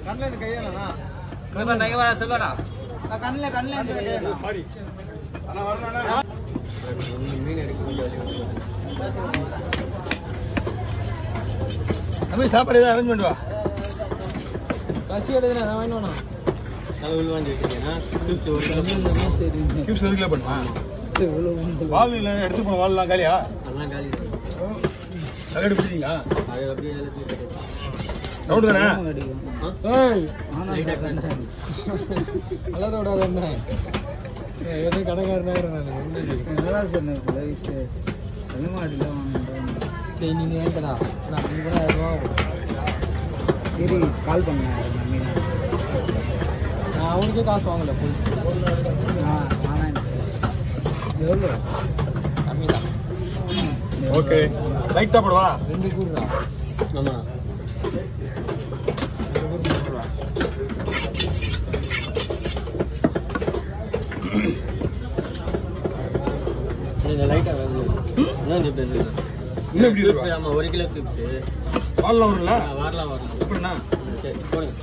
கண்ணில் கையலண்ணா சொல்லடா கண்ணில் கண்ணில் சாரி அண்ணா வரணும்ண்ணா மீன் தம்பி சாப்பாடு ஏதாவது அரேஞ்ச் பண்ணுவா பசி எடுதுண்ணா நான் வாங்கி வேணாம் நல்லா உள்வாங்கி வைக்கிறீங்கன்னா கியூப்ஸ் ஒரு கிலோ சரி கியூப்ஸ் ஒரு கிலோ பண்ணுமா இவ்வளவு வால் இல்லை எடுத்து போன வால்லாம் காலியா அதெல்லாம் காலி அதை எடுத்துட்டீங்களா அது அப்படியே எல்லாத்தையும் ரவுண்டு தானே ஏய் லைட்டாக வளர விடாத என்ன எதுவும் கடைக்காரனாயிரம் நான் நல்லா சொன்னேன் வயசு தலைமாடியில் வாங்கிட்டேன் சரி நீங்க ஏன்டா நான் அஞ்சு கூட ஆயிரம் ரூபா ஆகும். சரி கால் பண்ணேன் மம்மி நான் அவனுக்கே காசு வாங்கல போலீஸ் ஆ ஆனால் எவ்வளோ கம்மி தான் ஓகே லைட்டாக போடுவா ரெண்டு கூடுறா ஆமாம் லைட்டாக வந்து என்ன இப்படி இருந்தது இன்னும் எப்படி கியூப்ஸ் வருவா ஆமாம் ஒரு கிலோ கியூப்ஸு வால்லாம் வரும்ல வரலாம் வரலாம் எப்படிண்ணா சரி போடுங்க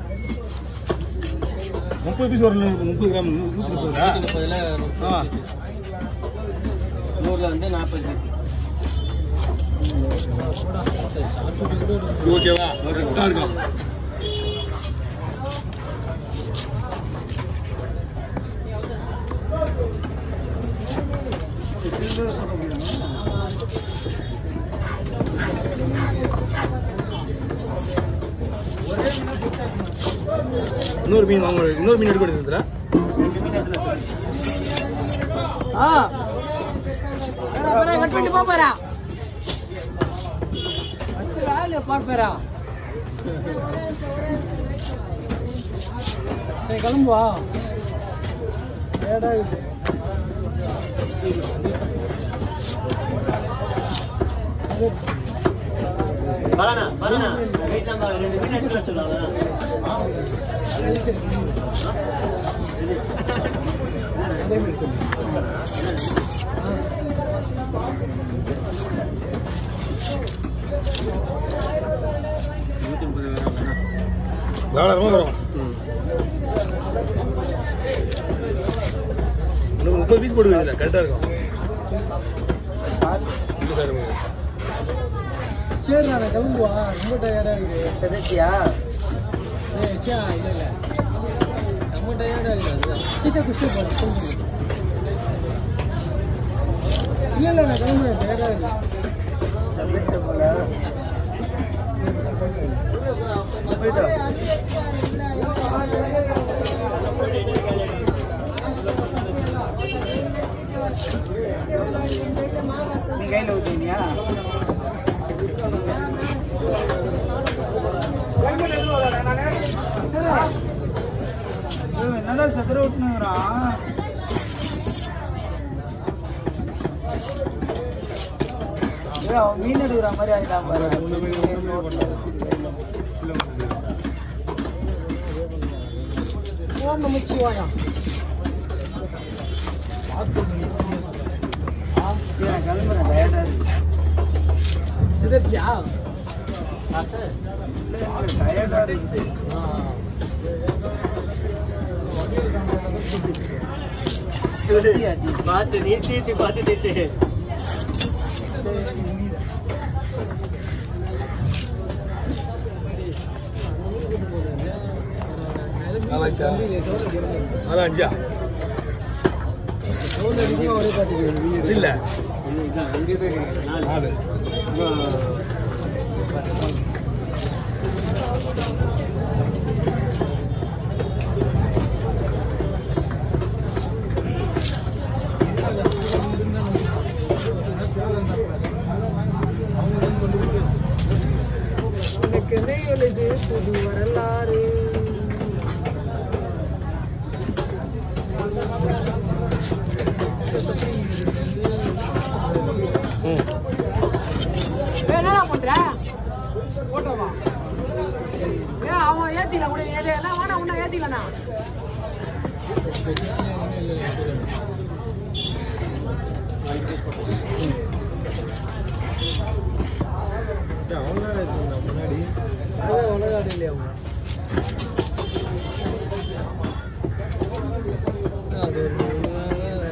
முப்பது பீஸ் வரல முப்பது கிராம் நூற்றி ஆமாம் முப்பதா நூற்றி முப்பதுல ஆ. நூறில் வந்து நாற்பது பீஸ் ஓகேவா கரெக்டாக இருக்கும் இன்னொரு மீன் வாங்க இன்னொரு மீன் எடுக்க வேண்டியதுல ஆ கட் பண்ணிட்டு போறா வேலையை பார்ப்பேரா சரி கிளம்புவா ஏடா இது பலானா பலானா வெயிட் நம்ம ரெண்டு மீன் எடுத்து வர சொல்லலாம் அதே மாதிரி சொல்லு நூற்றி முப்பது வேணாம் தாராளமாக வரும் இன்னும் முப்பது பீஸ் போடுவீங்க கரெக்டாக இருக்கும் இது சார் சரி நான் கிளம்புவா ரொம்ப டயர்டா இருக்குது செதச்சியா ஏய் சே இல்ல இல்ல செம்ம டயர்டா இருக்குது சீக்கிர குஸ்தி போடு இல்ல இல்ல நான் கிளம்புறேன் டயர்டா இருக்கு செதச்ச போல போயிட்டா நீ கையில் ஊற்றுனியா என்னடா சதுர விட்டுனுங்கிறான் ஏய், அவன் மீன் எடுக்கிற மாதிரி ஆயிட்டான் பாரு ஓம் நமச்சிவாயா சரி, நான் கிளம்புறேன் டயர்டா இருக்கு சிதப்பியா டயர்டா இருக்கு செதச்சியா நீ? பார்த்து நீட்டி நீட்டி பார்த்து நீட்டு நாலாச்சா அதான் அஞ்சா ஒரே பாத்துக்கு இல்ல அங்கே போய் நாலு நாலு உனக்கு எழுது புது வரலாறு ம் என்னடா பண்ற போட்டோமா ஏ அவன் ஏத்தில உடனே எல்லாம் வேணா உன்ன ஏத்திலனா அவங்க முன்னாடி அதான் உலகாடு இல்லையா அது ஒரு மூணு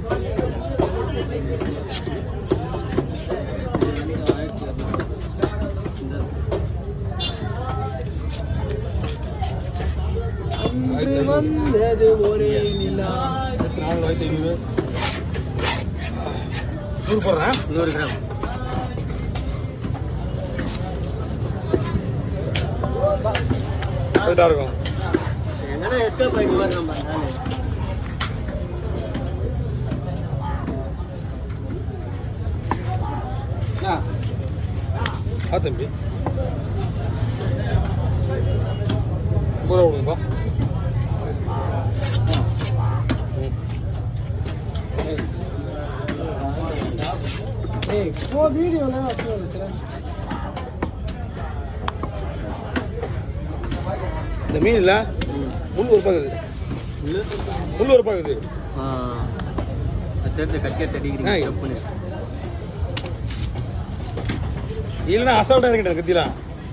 அன்று வந்தது ஒரே நிலா நாலு ஆயிரத்தி ஐநூறு நூறு போடுறேன் நூறு கிராம் கரெக்டாக இருக்கும் எங்கன்னா எஸ்கேப் ஆகிட்டு வரலாம் பாருங்க ஆ தம்பி பூரா விடுங்கப்பா ஏய் போ வீடியோல அப்லோட் வச்சுறேன் இந்த மீன் இல்ல முள் ஒரு பாக்குது முள் ஒரு பாக்குது தெரிஞ்ச கட்டிய தடிக்கிறீங்க ஏய். தப்புன்னு இல்லைன்னா அசால்ட்டா இறங்கிட்டேன் கத்திலாம்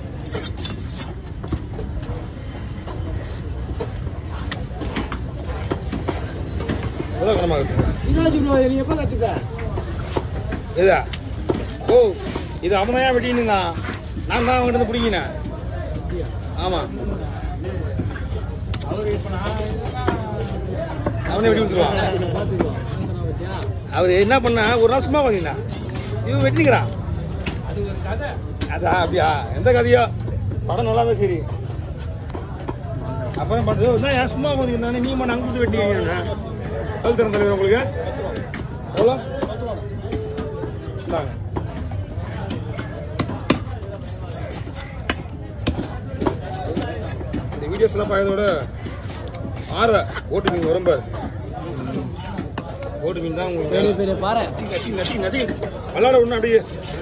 எவ்வளோ கனமாகுது இன்னாச்சு ப்ரோ நீ எப்போ கற்றுக்க இதா ஓ இது அவன் தான் வெட்டின்னு நான் தான் அவன்கிட்ட இருந்து பிடிங்கினேன் ஆமா அவனே வெட்டி கொடுத்துருவான் பார்த்துக்கோ சொன்னா பத்தியா அவர் என்ன பண்ணா ஒரு நாள் சும்மா வாங்கினா இவன் வெட்டிக்கிறான் அது ஒரு கதை அதா அப்படியா எந்த கதையோ படம் நல்லா தான் சரி அப்புறம் பார்த்து என்ன ஏன் சும்மா வாங்கியிருந்தானே நீ பண்ண அங்கே கொடுத்து வெட்டிக்கிறீங்க கல் திறந்த தலைவர் உங்களுக்கு எவ்வளோ இந்தாங்க இந்த வீடியோஸ்லாம் பார்க்கறதோட ஆற ஓட்டு மீன் வரும் பாரு ஓட்டு மீன் தான் உங்களுக்கு பெரிய பெரிய பாறை நட்டி நட்டி நட்டி விளாட ஒண்ணு அப்படியே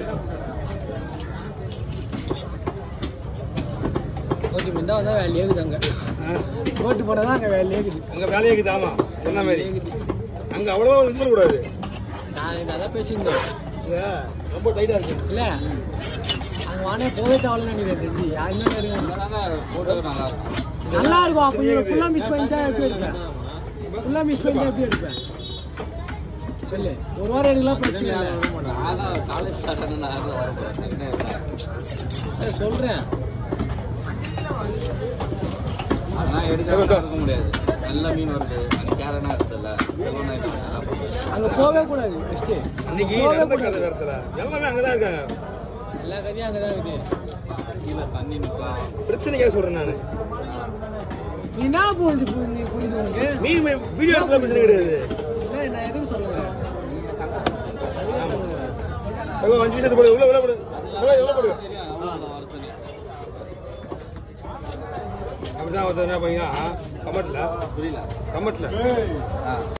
ஓகே மிண்டா வந்தா வேலையே இருக்குது அங்க ஓட்டு போட தான் அங்க வேலையே இருக்குது அங்க வேலையே இருக்குது ஆமா சொன்ன மாதிரி அங்க அவ்வளவா இது பண்ணக்கூடாது நான் இதை அதான் பேசியிருந்தோம் இங்க ரொம்ப டைட்டா இருக்கு இல்ல அங்க வானே போவே தேவையில்ல நினைக்கிறேன் தெரிஞ்சு யாருமே எடுங்க நல்லா இருக்கும் அப்போ இவங்க ஃபுல்லா மிஸ் பண்ணிட்டா எப்படி எடுப்பேன் ஃபுல்லா மிஸ் பண்ணிட்டா எப்படி எடுப்பேன் சொல்லு ஒரு வாரம் எடுக்கலாம் பிரச்சனை இல்லை சரி, சொல்றேன் அதெல்லாம் எடுக்காம இருக்க முடியாது நல்ல மீன் வருது அங்க கேரனா இருக்குல்ல செல்வனா இருக்கு அங்க போவே கூடாது ஃபர்ஸ்ட் இன்னைக்கு போவே நடந்த கூடாது கதை நேரத்துல எல்லாமே அங்கதான் இருக்காங்க எல்லா கதையும் அங்கதான் இருக்குது கீழே தண்ணி நிக்கலாம் பிரச்சனைக்காக சொல்றேன் நானு நீ என்ன புரிஞ்சு புரிஞ்சு புரியுது உனக்கு மீன் வீடியோ எடுத்துல பிரச்சனை கிடையாது இல்லை நான் எதுக்கு சொல்லுங்க அதுவே சொல்லுங்க எவ்வளவு அஞ்சு நிமிஷத்துக்கு போடு உள்ள உள்ள போடு உள்ள உள்ள போடு அப்படிதான் ஒருத்தர் என்ன பண்ணீங்கன்னா கமெண்ட்ல புரியல கமெண்ட்ல